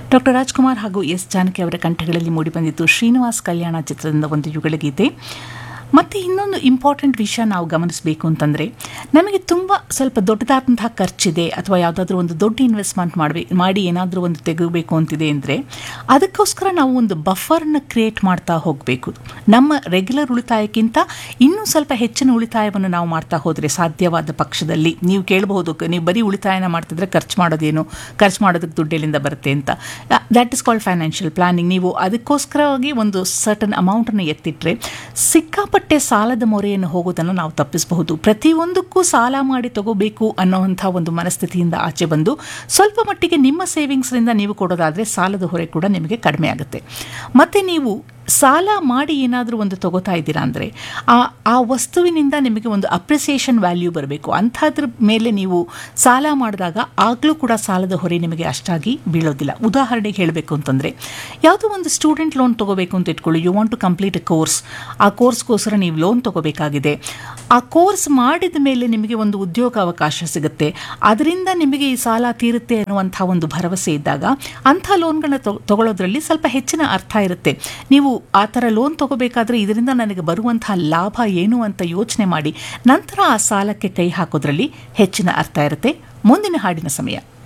doctor Rajkumar ಹಾಗೂ S Janaki ಅವರ ಕಂಠಗಳಲ್ಲಿ ಮೂಡಿಬಂದಿತ್ತು ಶ್ರೀನಿವಾಸ್ ಕಲ್ಯಾಣ ಚಿತ್ರದಿಂದ ಒಂದು ಯುಗಳಗೀತೆ ಮತ್ತು ಇನ್ನೊಂದು ಇಂಪಾರ್ಟೆಂಟ್ ವಿಷಯ ನಾವು ಗಮನಿಸಬೇಕು ಅಂತಂದರೆ ನಮಗೆ ತುಂಬ ಸ್ವಲ್ಪ ದೊಡ್ಡದಾದಂತಹ ಖರ್ಚಿದೆ ಅಥವಾ ಯಾವುದಾದ್ರೂ ಒಂದು ದೊಡ್ಡ ಇನ್ವೆಸ್ಟ್ಮೆಂಟ್ ಮಾಡಬೇಕು ಮಾಡಿ ಏನಾದರೂ ಒಂದು ತೆಗಬೇಕು ಅಂತಿದೆ ಅಂದರೆ ಅದಕ್ಕೋಸ್ಕರ ನಾವು ಒಂದು ಬಫರ್ನ ಕ್ರಿಯೇಟ್ ಮಾಡ್ತಾ ಹೋಗಬೇಕು ನಮ್ಮ ರೆಗ್ಯುಲರ್ ಉಳಿತಾಯಕ್ಕಿಂತ ಇನ್ನೂ ಸ್ವಲ್ಪ ಹೆಚ್ಚಿನ ಉಳಿತಾಯವನ್ನು ನಾವು ಮಾಡ್ತಾ ಹೋದರೆ ಸಾಧ್ಯವಾದ ಪಕ್ಷದಲ್ಲಿ ನೀವು ಕೇಳಬಹುದು ನೀವು ಬರೀ ಉಳಿತಾಯನ ಮಾಡ್ತಿದ್ರೆ ಖರ್ಚು ಮಾಡೋದೇನು ಖರ್ಚು ಮಾಡೋದಕ್ಕೆ ದುಡ್ಡು ಎಲ್ಲಿಂದ ಬರುತ್ತೆ ಅಂತ that is called financial planning ನೀವು ಅದಕ್ಕೋಸ್ಕರವಾಗಿ ಒಂದು ಸರ್ಟನ್ ಅಮೌಂಟನ್ನು ಎತ್ತಿಟ್ರೆ ಸಿಕ್ಕಾಪಟ್ಟೆ ಸಾಲದ ಮೊರೆಯನ್ನು ಹೋಗೋದನ್ನು ನಾವು ತಪ್ಪಿಸಬಹುದು ಪ್ರತಿಯೊಂದಕ್ಕೂ ಸಾಲ ಮಾಡಿ ತಗೋಬೇಕು ಅನ್ನೋವಂಥ ಒಂದು ಮನಸ್ಥಿತಿಯಿಂದ ಆಚೆ ಬಂದು ಸ್ವಲ್ಪ ಮಟ್ಟಿಗೆ ನಿಮ್ಮ ಸೇವಿಂಗ್ಸ್ನಿಂದ ನೀವು ಕೊಡೋದಾದರೆ ಸಾಲದ ಹೊರೆ ಕೂಡ ನಿಮಗೆ ಕಡಿಮೆ ಆಗುತ್ತೆ ಮತ್ತು ನೀವು ಸಾಲ ಮಾಡಿ ಏನಾದರೂ ಒಂದು ತಗೋತಾ ಇದ್ದೀರಾ ಅಂದರೆ ಆ ಆ ವಸ್ತುವಿನಿಂದ ನಿಮಗೆ ಒಂದು ಅಪ್ರಿಸಿಯೇಷನ್ ವ್ಯಾಲ್ಯೂ ಬರಬೇಕು ಅಂಥದ್ರ ಮೇಲೆ ನೀವು ಸಾಲ ಮಾಡಿದಾಗ ಆಗಲೂ ಕೂಡ ಸಾಲದ ಹೊರೆ ನಿಮಗೆ ಅಷ್ಟಾಗಿ ಬೀಳೋದಿಲ್ಲ ಉದಾಹರಣೆಗೆ ಹೇಳಬೇಕು ಅಂತಂದರೆ ಯಾವುದೋ ಒಂದು ಸ್ಟೂಡೆಂಟ್ ಲೋನ್ ತೊಗೋಬೇಕು ಅಂತ ಇಟ್ಕೊಳ್ಳಿ you want to complete a course ಆ ಕೋರ್ಸ್ಗೋಸ್ಕರ ನೀವು ಲೋನ್ ತೊಗೋಬೇಕಾಗಿದೆ ಆ ಕೋರ್ಸ್ ಮಾಡಿದ ಮೇಲೆ ನಿಮಗೆ ಒಂದು ಉದ್ಯೋಗ ಅವಕಾಶ ಸಿಗುತ್ತೆ ಅದರಿಂದ ನಿಮಗೆ ಈ ಸಾಲ ತೀರುತ್ತೆ ಅನ್ನುವಂಥ ಒಂದು ಭರವಸೆ ಇದ್ದಾಗ ಅಂಥ ಲೋನ್ಗಳನ್ನ ತಗೊಳ್ಳೋದ್ರಲ್ಲಿ ಸ್ವಲ್ಪ ಹೆಚ್ಚಿನ ಅರ್ಥ ಇರುತ್ತೆ ನೀವು ಆ ಥರ ಲೋನ್ ತಗೋಬೇಕಾದ್ರೆ ಇದರಿಂದ ನನಗೆ ಬರುವಂತಹ ಲಾಭ ಏನು ಅಂತ ಯೋಚನೆ ಮಾಡಿ ನಂತರ ಆ ಸಾಲಕ್ಕೆ ಕೈ ಹಾಕೋದ್ರಲ್ಲಿ ಹೆಚ್ಚಿನ ಅರ್ಥ ಇರುತ್ತೆ ಮುಂದಿನ ಹಾಡಿನ ಸಮಯ